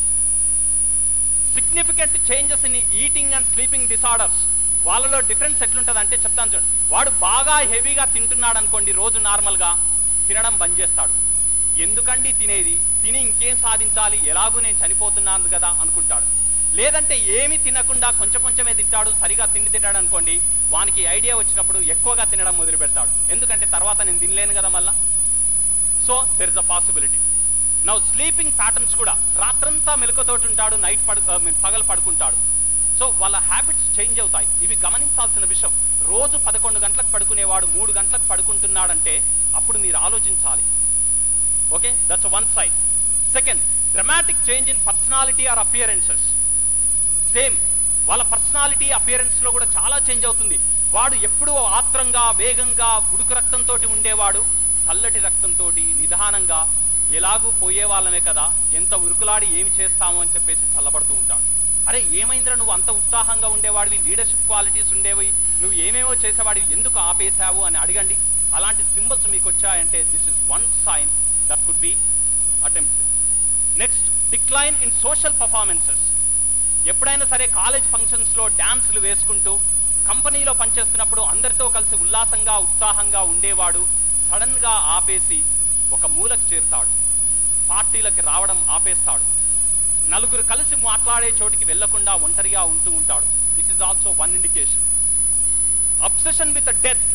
significant changes in eating and sleeping disorders వాళ్ళలో డిఫరెన్స్ ఎట్లుంటది అంటే చెప్తాను చూడండి వాడు బాగా హెవీగా తింటున్నాడు అనుకోండి రోజు నార్మల్ గా తినడం బంద్ చేస్తాడు ఎందుకండి తినేది తిని ఇంకేం సాధించాలి ఎలాగూ నేను చనిపోతున్నాను కదా అనుకుంటాడు లేదంటే ఏమి తినకుండా కొంచెం కొంచెమే తింటాడు సరిగా తిండి తింటాడు అనుకోండి వానికి ఐడియా వచ్చినప్పుడు ఎక్కువగా తినడం మొదలు పెడతాడు ఎందుకంటే తర్వాత నేను తినలేను కదా మళ్ళా so there is a possibility now sleeping patterns కూడా రాత్రంతా మెలకుతోటి ఉంటాడు నైట్ పడు I mean, పగలు పడుకుంటాడు సో వాళ్ళ హ్యాబిట్స్ చేంజ్ అవుతాయి ఇవి గమనించాల్సిన విషయం రోజు పదకొండు గంటలకు పడుకునేవాడు మూడు గంటలకు పడుకుంటున్నాడంటే అప్పుడు మీరు ఆలోచించాలి okay that's one side second dramatic change in personality or appearances same వాళ్ళ పర్సనాలిటీ అపియరెన్స్ లో కూడా చాలా చేంజ్ అవుతుంది వాడు ఎప్పుడూ ఆత్రంగా వేగంగా ఉడుకు రక్తంతో ఉండేవాడు చల్లటి రక్తంతో నిదానంగా ఎలాగూ పోయే వాళ్ళమే కదా ఎంత ఉరుకులాడి ఏమి చేస్తాము అని చెప్పేసి చల్లబడుతూ ఉంటాడు అరే ఏమైందిరా నువ్వు అంత ఉత్సాహంగా ఉండేవాడివి లీడర్షిప్ క్వాలిటీస్ ఉండేవి నువ్వు ఏమేమో చేసేవాడివి ఎందుకు ఆపేశావు అని అడగండి అలాంటి సింబల్స్ మీకు వచ్చాయంటే this is one sign that could be attempt next decline in social performances ఎప్పుడైనా సరే కాలేజ్ ఫంక్షన్స్ లో డాన్సులు వేసుకుంటూ కంపెనీలో పనిచేస్తున్నప్పుడు అందరితో కలిసి ఉల్లాసంగా ఉత్సాహంగా ఉండేవాడు సడన్ గా ఆపేసి ఒక మూలకు చేరుతాడు పార్టీలకి రావడం ఆపేస్తాడు నలుగురు కలిసి మాట్లాడే చోటికి వెళ్లకుండా ఒంటరిగా ఉంటూ ఉంటాడు this is also one indication obsession with death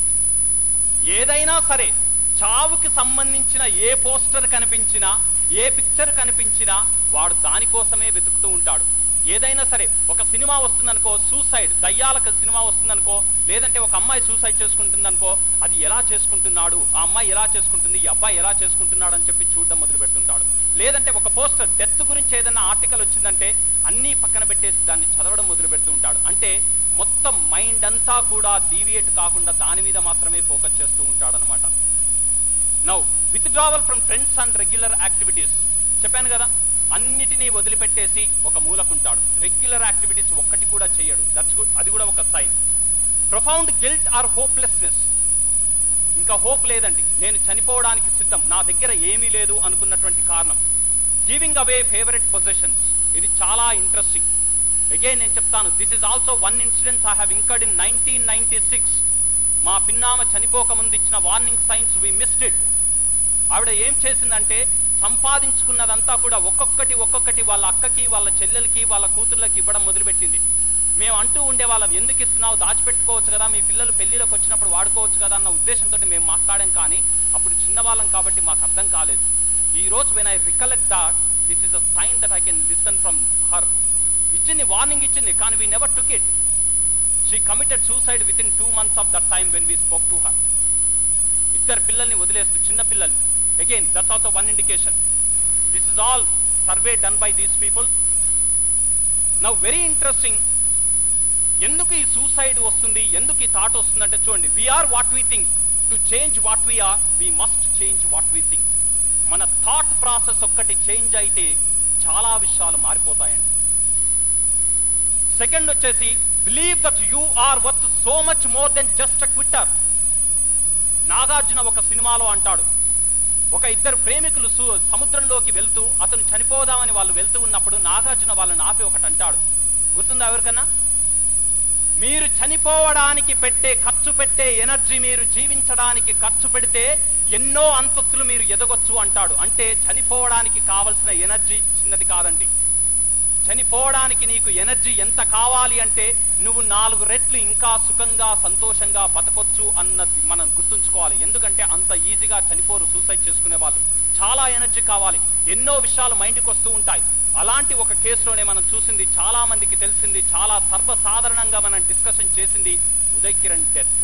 ఏదైనా సరే చావుకి సంబంధించిన ఏ పోస్టర్ కనిపించినా ఏ పిక్చర్ కనిపించినా వాడు దానికోసమే వెతుకుతూ ఉంటాడు ఏదైనా సరే ఒక సినిమా వస్తుందనుకో సూసైడ్ దయ్యాలకు సినిమా వస్తుందనుకో లేదంటే ఒక అమ్మాయి సూసైడ్ చేసుకుంటుందనుకో అది ఎలా చేసుకుంటున్నాడు ఆ అమ్మాయి ఎలా చేసుకుంటుంది ఈ అబ్బాయి ఎలా చేసుకుంటున్నాడు అని చెప్పి చూడడం మొదలు పెడుతుంటాడు లేదంటే ఒక పోస్టర్ డెత్ గురించి ఏదైనా ఆర్టికల్ వచ్చిందంటే అన్నీ పక్కన పెట్టేసి దాన్ని చదవడం మొదలు పెడుతూ ఉంటాడు అంటే మొత్తం మైండ్ అంతా కూడా డీవియేట్ కాకుండా దాని మీద మాత్రమే ఫోకస్ చేస్తూ ఉంటాడు అనమాట now withdrawal from friends and regular activities చెప్పాను కదా అన్నిటినీ వదిలిపెట్టేసి ఒక మూలకుంటాడు రెగ్యులర్ యాక్టివిటీస్ ఒక్కటి కూడా చేయడు దట్స్ అది కూడా ఒక sign profound guilt or hopelessness ఇంకా హోప్ లేదండి నేను చనిపోవడానికి సిద్ధం నా దగ్గర ఏమీ లేదు అనుకున్నటువంటి కారణం గివింగ్ అవే ఫేవరెట్ పొజిషన్స్ ఇది చాలా ఇంట్రెస్టింగ్ అగైన్ నేను చెప్తాను this is also one incident I have incurred in nineteen ninety six మా పిన్నామ చనిపోక ముందు ఇచ్చిన warning signs we missed it ఆవిడ ఏం చేసిందంటే సంపాదించుకున్నదంతా కూడా ఒక్కొక్కటి ఒక్కొక్కటి వాళ్ళ అక్కకి వాళ్ళ చెల్లెలకి వాళ్ళ కూతుర్లకి ఇవ్వడం మొదలుపెట్టింది మేము అంటూ ఉండే వాళ్ళం ఎందుకు ఇస్తున్నావు దాచిపెట్టుకోవచ్చు కదా మీ పిల్లలు పెళ్లిలోకి వచ్చినప్పుడు వాడుకోవచ్చు కదా అన్న ఉద్దేశంతో మేము మాట్లాడాం కానీ అప్పుడు చిన్నవాళ్ళం కాబట్టి మాకు అర్థం కాలేదు ఈ రోజు when I recollect that this is a sign that I can listen from her ఇచ్చింది వార్నింగ్ ఇచ్చింది కానీ we never took it she committed suicide within two months of that time when we spoke to her ఇద్దరు పిల్లల్ని వదిలేస్తూ చిన్న పిల్లల్ని again that's also one indication this is all survey done by these people now very interesting ఎందుకు ఈ సూసైడ్ వస్తుంది ఎందుకు ఈ థాట్ వస్తుందంటే చూడండి we are what we think to change what we are we must change what we think మన థాట్ ప్రాసెస్ ఒక్కటి చేంజ్ అయితే చాలా విషయాలు మారిపోతాయండి సెకండ్ వచ్చేసి believe that you are worth so much more than just a quitter Nagarjuna ఒక సినిమాలో అంటాడు ఒక ఇద్దరు ప్రేమికులు సు- సముద్రంలోకి వెళ్తూ అతను చనిపోదామని వాళ్ళు వెళ్తూ ఉన్నప్పుడు నాగార్జున వాళ్ళని ఆపి ఒకటి అంటాడు గుర్తుందా ఎవరికన్నా మీరు చనిపోవడానికి పెట్టే ఖర్చు పెట్టే ఎనర్జీ మీరు జీవించడానికి ఖర్చు పెడితే ఎన్నో అంతస్తులు మీరు ఎదగొచ్చు అంటాడు అంటే చనిపోవడానికి కావలసిన ఎనర్జీ చిన్నది కాదండి చనిపోవడానికి నీకు ఎనర్జీ ఎంత కావాలి అంటే నువ్వు నాలుగు రెట్లు ఇంకా సుఖంగా సంతోషంగా బతకొచ్చు అన్నది మనం గుర్తుంచుకోవాలి ఎందుకంటే అంత ఈజీగా చనిపోరు సూసైడ్ చేసుకునే వాళ్ళు చాలా ఎనర్జీ కావాలి ఎన్నో విషయాలు మైండ్కి వస్తూ ఉంటాయి అలాంటి ఒక కేసులోనే మనం చూసింది చాలా మందికి తెలిసింది చాలా సర్వసాధారణంగా మనం డిస్కషన్ చేసింది ఉదయ్ కిరణ్ డెత్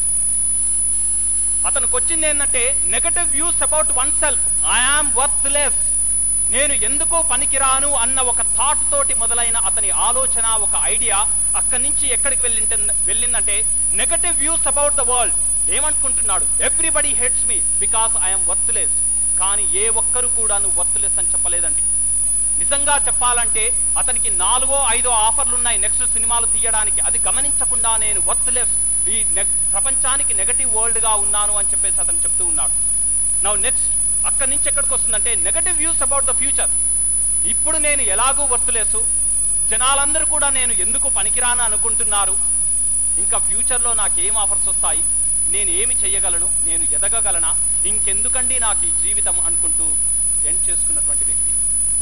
అతనికి వచ్చింది ఏంటంటే negative views about oneself I am worthless నేను ఎందుకో పనికిరాను అన్న ఒక థాట్ తోటి మొదలైన అతని ఆలోచన ఒక ఐడియా అక్కడి నుంచి ఎక్కడికి వెళ్ళింట వెళ్ళిందంటే negative views about the world ఏమనుకుంటున్నాడు everybody hates me because I'm worthless కానీ ఏ ఒక్కరు కూడా నువ్వు వర్త్లెస్ అని చెప్పలేదండి నిజంగా చెప్పాలంటే అతనికి నాలుగో ఐదో ఆఫర్లు ఉన్నాయి నెక్స్ట్ సినిమాలు తీయడానికి అది గమనించకుండా నేను వర్త్లెస్ ఈ నెగ్- ప్రపంచానికి నెగటివ్ వరల్డ్ గా ఉన్నాను అని చెప్పేసి అతను చెప్తూ ఉన్నాడు నౌ నెక్స్ట్ అక్కడి నుంచి ఎక్కడికి వస్తుందంటే negative views about the future ఇప్పుడు నేను ఎలాగూ వర్తులేసు జనాలందరూ కూడా నేను ఎందుకు పనికిరాను అనుకుంటున్నారు ఇంకా ఫ్యూచర్లో నాకేం ఆఫర్స్ వస్తాయి నేను ఏమి చెయ్యగలను నేను ఎదగగలనా ఇంకెందుకండి నాకు ఈ జీవితం అనుకుంటూ ఎండ్ చేసుకున్నటువంటి వ్యక్తి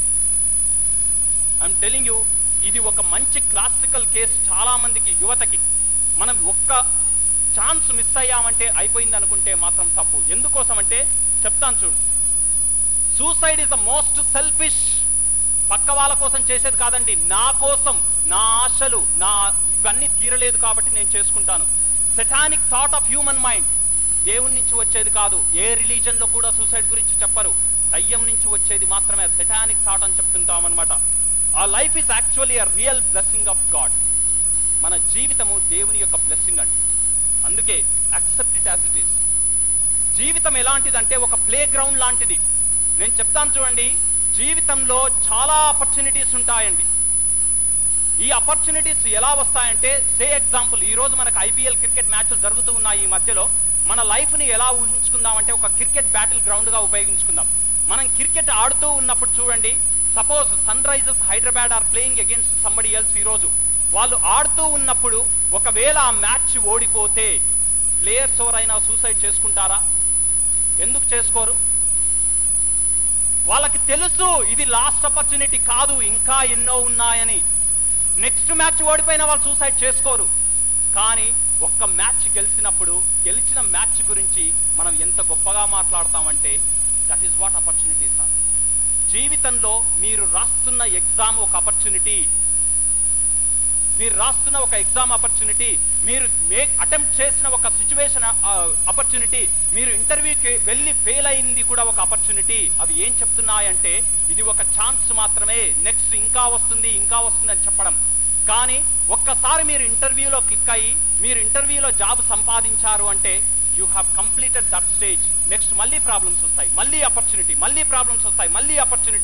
ఐఎమ్ టెలింగ్ యూ ఇది ఒక మంచి క్లాసికల్ కేసు చాలా మందికి యువతకి మనం ఒక్క ఛాన్స్ మిస్ అయ్యామంటే అయిపోయింది అనుకుంటే మాత్రం తప్పు ఎందుకోసం అంటే చెప్తాను చూడు suicide is the most selfish పక్క వాళ్ళ కోసం చేసేది కాదండి నా కోసం నా ఆశలు నా ఇవన్నీ తీరలేదు కాబట్టి నేను చేసుకుంటాను satanic thought of human mind దేవుని నుంచి వచ్చేది కాదు ఏ రిలీజన్ లో కూడా సూసైడ్ గురించి చెప్పరు దయ్యం నుంచి వచ్చేది మాత్రమే సెటానిక్ థాట్ అని చెప్తుంటాం అనమాట ఆ life is actually a real blessing of God మన జీవితము దేవుని యొక్క బ్లెస్సింగ్ అండి అందుకే accept it as it is జీవితం ఎలాంటిదంటే ఒక ప్లే గ్రౌండ్ లాంటిది నేను చెప్తాను చూడండి జీవితంలో చాలా ఆపర్చునిటీస్ ఉంటాయండి ఈ ఆపర్చునిటీస్ ఎలా వస్తాయంటే సే ఎగ్జాంపుల్ ఈ రోజు మనకు ఐపీఎల్ క్రికెట్ మ్యాచ్లు జరుగుతూ ఉన్నాయి ఈ మధ్యలో మన లైఫ్ ని ఎలా ఊహించుకుందాం అంటే ఒక క్రికెట్ బ్యాటిల్ గ్రౌండ్ గా ఉపయోగించుకుందాం మనం క్రికెట్ ఆడుతూ ఉన్నప్పుడు చూడండి suppose Sunrisers Hyderabad are playing against somebody else ఈ రోజు వాళ్ళు ఆడుతూ ఉన్నప్పుడు ఒకవేళ ఆ మ్యాచ్ ఓడిపోతే ప్లేయర్స్ ఎవరైనా సూసైడ్ చేసుకుంటారా ఎందుకు చేసుకోరు వాళ్ళకి తెలుసు ఇది లాస్ట్ ఆపర్చునిటీ కాదు ఇంకా ఎన్నో ఉన్నాయని నెక్స్ట్ మ్యాచ్ ఓడిపోయిన వాళ్ళు సూసైడ్ చేసుకోరు కానీ ఒక్క మ్యాచ్ గెలిచినప్పుడు గెలిచిన మ్యాచ్ గురించి మనం ఎంత గొప్పగా మాట్లాడతామంటే that is what opportunities are జీవితంలో మీరు రాస్తున్న ఎగ్జామ్ ఒక ఆపర్చునిటీ మీరు రాస్తున్న ఒక ఎగ్జామ్ ఆపర్చునిటీ మీరు మేక్ అటెంప్ట్ చేసిన ఒక సిచ్యువేషన్ ఆపర్చునిటీ మీరు ఇంటర్వ్యూకి వెళ్ళి ఫెయిల్ అయింది కూడా ఒక ఆపర్చునిటీ అవి ఏం చెప్తున్నాయంటే ఇది ఒక ఛాన్స్ మాత్రమే నెక్స్ట్ ఇంకా వస్తుంది ఇంకా వస్తుంది అని చెప్పడం కానీ ఒక్కసారి మీరు ఇంటర్వ్యూలో క్లిక్ అయ్యి మీరు ఇంటర్వ్యూలో జాబ్ సంపాదించారు అంటే you have completed that stage next మళ్ళీ ప్రాబ్లమ్స్ వస్తాయి మళ్ళీ ఆపర్చునిటీ మళ్ళీ ప్రాబ్లమ్స్ వస్తాయి మళ్ళీ ఆపర్చునిటీ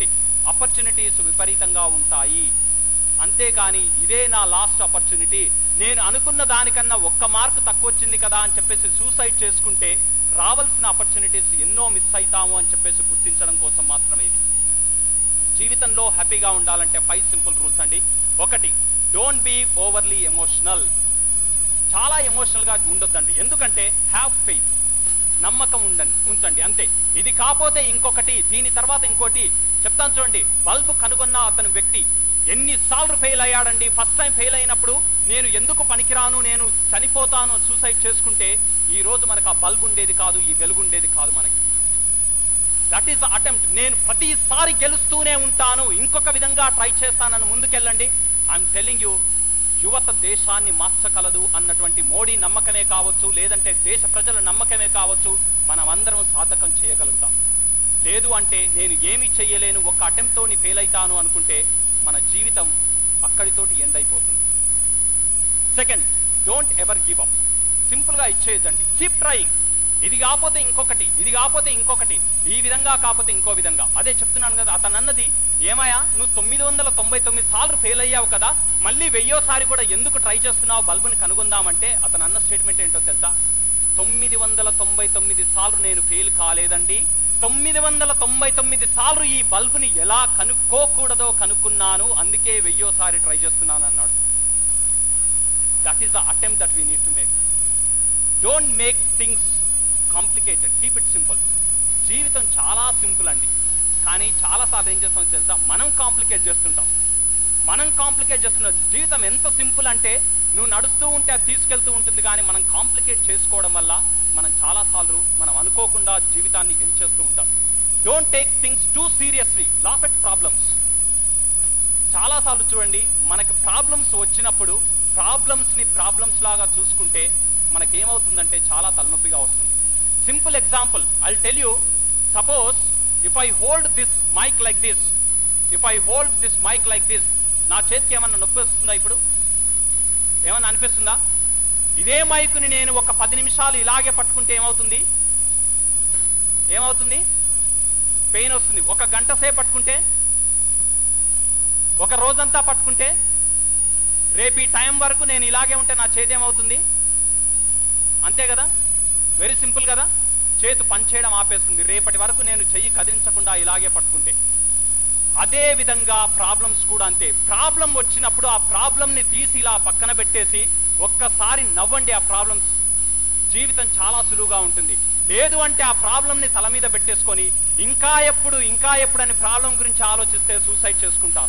ఆపర్చునిటీస్ విపరీతంగా ఉంటాయి అంతేకాని ఇదే నా లాస్ట్ ఆపర్చునిటీ నేను అనుకున్న దానికన్నా ఒక్క మార్క్ తక్కువ వచ్చింది కదా అని చెప్పేసి సూసైడ్ చేసుకుంటే రావాల్సిన ఆపర్చునిటీస్ ఎన్నో మిస్ అవుతాము అని చెప్పేసి గుర్తించడం కోసం మాత్రమే ఇది జీవితంలో హ్యాపీగా ఉండాలంటే ఫైవ్ సింపుల్ రూల్స్ అండి ఒకటి డోంట్ బీ ఓవర్లీ ఎమోషనల్ చాలా ఎమోషనల్ గా ఉండొద్దండి ఎందుకంటే హ్యావ్ ఫెయిత్ నమ్మకం ఉండండి ఉంచండి అంతే ఇది కాకపోతే ఇంకొకటి దీని తర్వాత ఇంకోటి చెప్తాను చూడండి బల్బు కనుగొన్న అతని వ్యక్తి ఎన్నిసార్లు ఫెయిల్ అయ్యాడండి ఫస్ట్ టైం ఫెయిల్ అయినప్పుడు నేను ఎందుకు పనికిరాను నేను చనిపోతాను సూసైడ్ చేసుకుంటే ఈ రోజు మనకు ఆ బల్బ్ ఉండేది కాదు ఈ వెలుగు ఉండేది కాదు మనకి దట్ ఈస్ ద అటెంప్ట్ నేను ప్రతిసారి గెలుస్తూనే ఉంటాను ఇంకొక విధంగా ట్రై చేస్తానని ముందుకెళ్ళండి ఐఎమ్ టెల్లింగ్ యూ యువత దేశాన్ని మార్చగలదు అన్నటువంటి మోడీ నమ్మకమే కావచ్చు లేదంటే దేశ ప్రజల నమ్మకమే కావచ్చు మనం అందరం సాధకం చేయగలుగుతాం లేదు అంటే నేను ఏమీ చెయ్యలేను ఒక అటెంప్ట్ తోని ఫెయిల్ అవుతాను అనుకుంటే మన జీవితం అక్కడితోటి ఎండ్ అయిపోతుంది second don't ever give up simple గా ఇచ్చేయద్దండి కీప్ ట్రైయింగ్ ఇది కాకపోతే ఇంకొకటి ఇది కాకపోతే ఇంకొకటి ఈ విధంగా కాకపోతే ఇంకో విధంగా అదే చెప్తున్నాను కదా అతను అన్నది ఏమయ్యా నువ్వు తొమ్మిది వందల తొంభై తొమ్మిది సార్లు ఫెయిల్ అయ్యావు కదా మళ్ళీ వెయ్యోసారి కూడా ఎందుకు ట్రై చేస్తున్నావు బల్బుని కనుగొందామంటే అతను అన్న స్టేట్మెంట్ ఏంటో తెలుసా తొమ్మిది వందల తొంభై తొమ్మిది సార్లు నేను ఫెయిల్ కాలేదండి తొమ్మిది వందల తొంభై తొమ్మిది సార్లు ఈ బల్బుని ఎలా కనుక్కోకూడదో కనుక్కున్నాను అందుకే వెయ్యోసారి ట్రై చేస్తున్నాను అన్నాడు that is the attempt that we need to make don't make things complicated keep it simple జీవితం చాలా సింపుల్ అండి కానీ చాలాసార్లు ఏం చేస్తామో తెలుసా మనం కాంప్లికేట్ చేస్తుంటాం మనం కాంప్లికేట్ చేస్తున్నాం జీవితం ఎంత సింపుల్ అంటే నువ్వు నడుస్తూ ఉంటే అది తీసుకెళ్తూ ఉంటుంది కానీ మనం కాంప్లికేట్ చేసుకోవడం వల్ల మనం చాలాసార్లు మనం అనుకోకుండా జీవితాన్ని ఎండ్ చేస్తూ ఉంటాం don't take things too seriously laugh at problems చాలాసార్లు చూడండి మనకి ప్రాబ్లమ్స్ వచ్చినప్పుడు ప్రాబ్లమ్స్ ని ప్రాబ్లమ్స్ లాగా చూసుకుంటే మనకేమవుతుందంటే చాలా తలనొప్పిగా వస్తుంది simple example I tell you suppose if I hold this mic like this if I hold this mic like this నా చేతికి ఏమన్నా నొప్పి వస్తుందా ఇప్పుడు ఏమన్నా అనిపిస్తుందా ఇదే మైకుని నేను ఒక పది నిమిషాలు ఇలాగే పట్టుకుంటే ఏమవుతుంది ఏమవుతుంది పెయిన్ వస్తుంది ఒక గంట సేపు పట్టుకుంటే ఒక రోజంతా పట్టుకుంటే రేపు ఈ టైం వరకు నేను ఇలాగే ఉంటే నా చేతి ఏమవుతుంది అంతే కదా వెరీ సింపుల్ కదా చేతు పనిచేయడం ఆపేస్తుంది రేపటి వరకు నేను చెయ్యి కదిలించకుండా ఇలాగే పట్టుకుంటే అదే విధంగా ప్రాబ్లమ్స్ కూడా అంతే ప్రాబ్లం వచ్చినప్పుడు ఆ ప్రాబ్లంని తీసి ఇలా పక్కన పెట్టేసి ఒక్కసారి నవ్వండి ఆ ప్రాబ్లమ్స్ జీవితం చాలా సులువుగా ఉంటుంది లేదు అంటే ఆ ప్రాబ్లంని తల మీద పెట్టేసుకొని ఇంకా ఎప్పుడు ఇంకా ఎప్పుడు అని ప్రాబ్లం గురించి ఆలోచిస్తే సూసైడ్ చేసుకుంటారు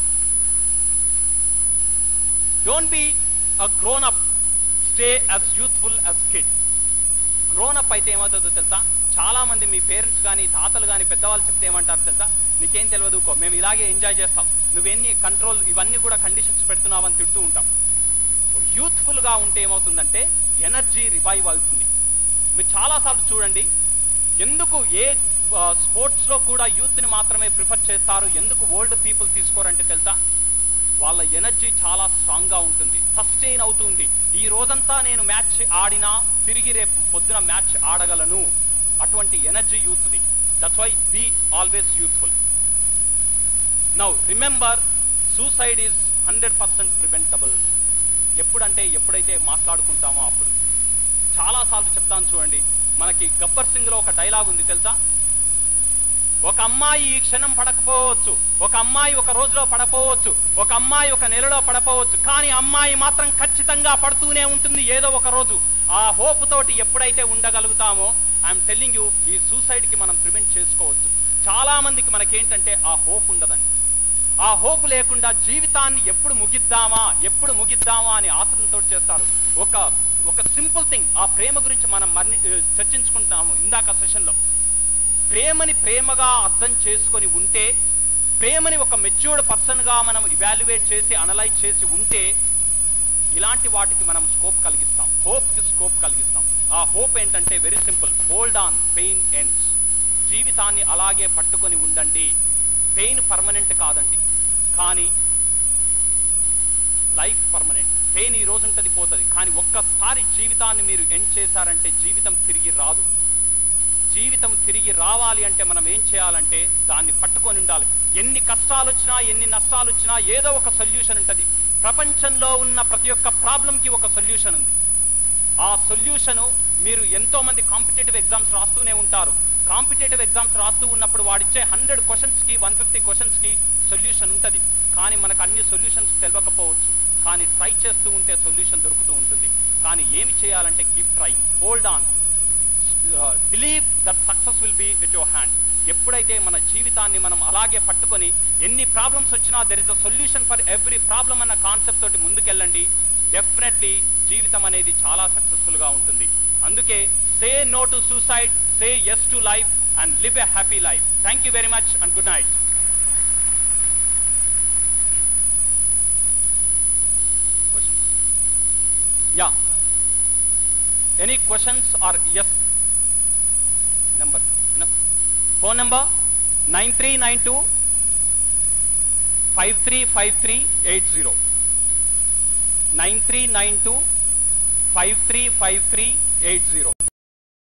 don't be a grown up stay as youthful as kid grown up అయితే ఏమవుతుందో తెలుసా చాలా మంది మీ పేరెంట్స్ కానీ తాతలు కానీ పెద్దవాళ్ళు చెప్తే ఏమంటారు తెలుసా నీకేం తెలియదు కో మేము ఇలాగే ఎంజాయ్ చేస్తాం నువ్వెన్ని కంట్రోల్ ఇవన్నీ కూడా కండిషన్స్ పెడుతున్నావు అని తిడుతూ ఉంటాం యూత్ఫుల్ గా ఉంటే ఏమవుతుందంటే ఎనర్జీ రివైవ్ అవుతుంది మీరు చాలాసార్లు చూడండి ఎందుకు ఏ స్పోర్ట్స్ లో కూడా యూత్ ని మాత్రమే ప్రిఫర్ చేస్తారు ఎందుకు ఓల్డ్ పీపుల్ తీసుకోరంటే తెలుసా వాళ్ళ ఎనర్జీ చాలా స్ట్రాంగ్ గా ఉంటుంది సస్టైన్ అవుతుంది ఈ రోజంతా నేను మ్యాచ్ ఆడినా తిరిగి రేపు పొద్దున మ్యాచ్ ఆడగలను అటువంటి ఎనర్జీ యూత్ది that's why be always youthful now remember suicide is hundred percent preventable ఎప్పుడంటే ఎప్పుడైతే మాట్లాడుకుంటామో అప్పుడు చాలాసార్లు చెప్తాను చూడండి మనకి గబ్బర్ సింగ్ లో ఒక డైలాగ్ ఉంది తెలుసా ఒక అమ్మాయి ఈ క్షణం పడకపోవచ్చు ఒక అమ్మాయి ఒక రోజులో పడపోవచ్చు ఒక అమ్మాయి ఒక నెలలో పడపోవచ్చు కానీ అమ్మాయి మాత్రం ఖచ్చితంగా పడుతూనే ఉంటుంది ఏదో ఒక రోజు ఆ హోప్ తోటి ఎప్పుడైతే ఉండగలుగుతామో ఐఎమ్ టెల్లింగ్ యూ ఈ సూసైడ్ కి మనం ప్రివెంట్ చేసుకోవచ్చు చాలా మందికి మనకేంటంటే ఆ హోప్ ఉండదండి ఆ హోప్ లేకుండా జీవితాన్ని ఎప్పుడు ముగిద్దామా ఎప్పుడు ముగిద్దామా అని ఆత్రంతో చేస్తారు ఒక ఒక సింపుల్ థింగ్ ఆ ప్రేమ గురించి మనం మర్ని చర్చించుకుంటున్నాము ఇందాక సెషన్లో ప్రేమని ప్రేమగా అర్థం చేసుకొని ఉంటే ప్రేమని ఒక మెచ్యూర్డ్ పర్సన్గా మనం ఇవాల్యుయేట్ చేసి అనలైజ్ చేసి ఉంటే ఇలాంటి వాటికి మనం స్కోప్ కలిగిస్తాం హోప్కి స్కోప్ కలిగిస్తాం ఆ హోప్ ఏంటంటే very simple hold on pain ends జీవితాన్ని అలాగే పట్టుకొని ఉండండి పెయిన్ పర్మనెంట్ కాదండి కానీ లైఫ్ పర్మనెంట్ పెయిన్ ఈ రోజు ఉంటుంది పోతుంది కానీ ఒక్కసారి జీవితాన్ని మీరు ఎండ్ చేశారంటే జీవితం తిరిగి రాదు జీవితం తిరిగి రావాలి అంటే మనం ఏం చేయాలంటే దాన్ని పట్టుకొని ఉండాలి ఎన్ని కష్టాలు వచ్చినా ఎన్ని నష్టాలు వచ్చినా ఏదో ఒక సొల్యూషన్ ఉంటుంది ప్రపంచంలో ఉన్న ప్రతి ఒక్క ప్రాబ్లంకి ఒక సొల్యూషన్ ఉంది ఆ సొల్యూషన్ మీరు ఎంతో మంది కాంపిటేటివ్ ఎగ్జామ్స్ రాస్తూనే ఉంటారు కాంపిటేటివ్ ఎగ్జామ్స్ రాస్తూ ఉన్నప్పుడు వాడిచ్చే హండ్రెడ్ క్వశ్చన్స్ కి వన్ ఫిఫ్టీ క్వశ్చన్స్ కి సొల్యూషన్ ఉంటుంది కానీ మనకు అన్ని సొల్యూషన్స్ తెలియకపోవచ్చు కానీ ట్రై చేస్తూ ఉంటే సొల్యూషన్ దొరుకుతూ ఉంటుంది కానీ ఏమి చేయాలంటే keep trying hold on believe that success will be at your hand ఎప్పుడైతే మన జీవితాన్ని మనం అలాగే పట్టుకొని ఎన్ని ప్రాబ్లమ్స్ వచ్చినా there is a solution for every problem అన్న కాన్సెప్ట్ తోటి ముందుకెళ్ళండి డెఫినెట్లీ జీవితం అనేది చాలా సక్సెస్ఫుల్ గా ఉంటుంది అందుకే say no to suicide say yes to life and live a happy life thank you very much and good night yeah any questions or ఎస్ number phone number nine three nine two five three five three eight zero nine three nine two five three five three eight zero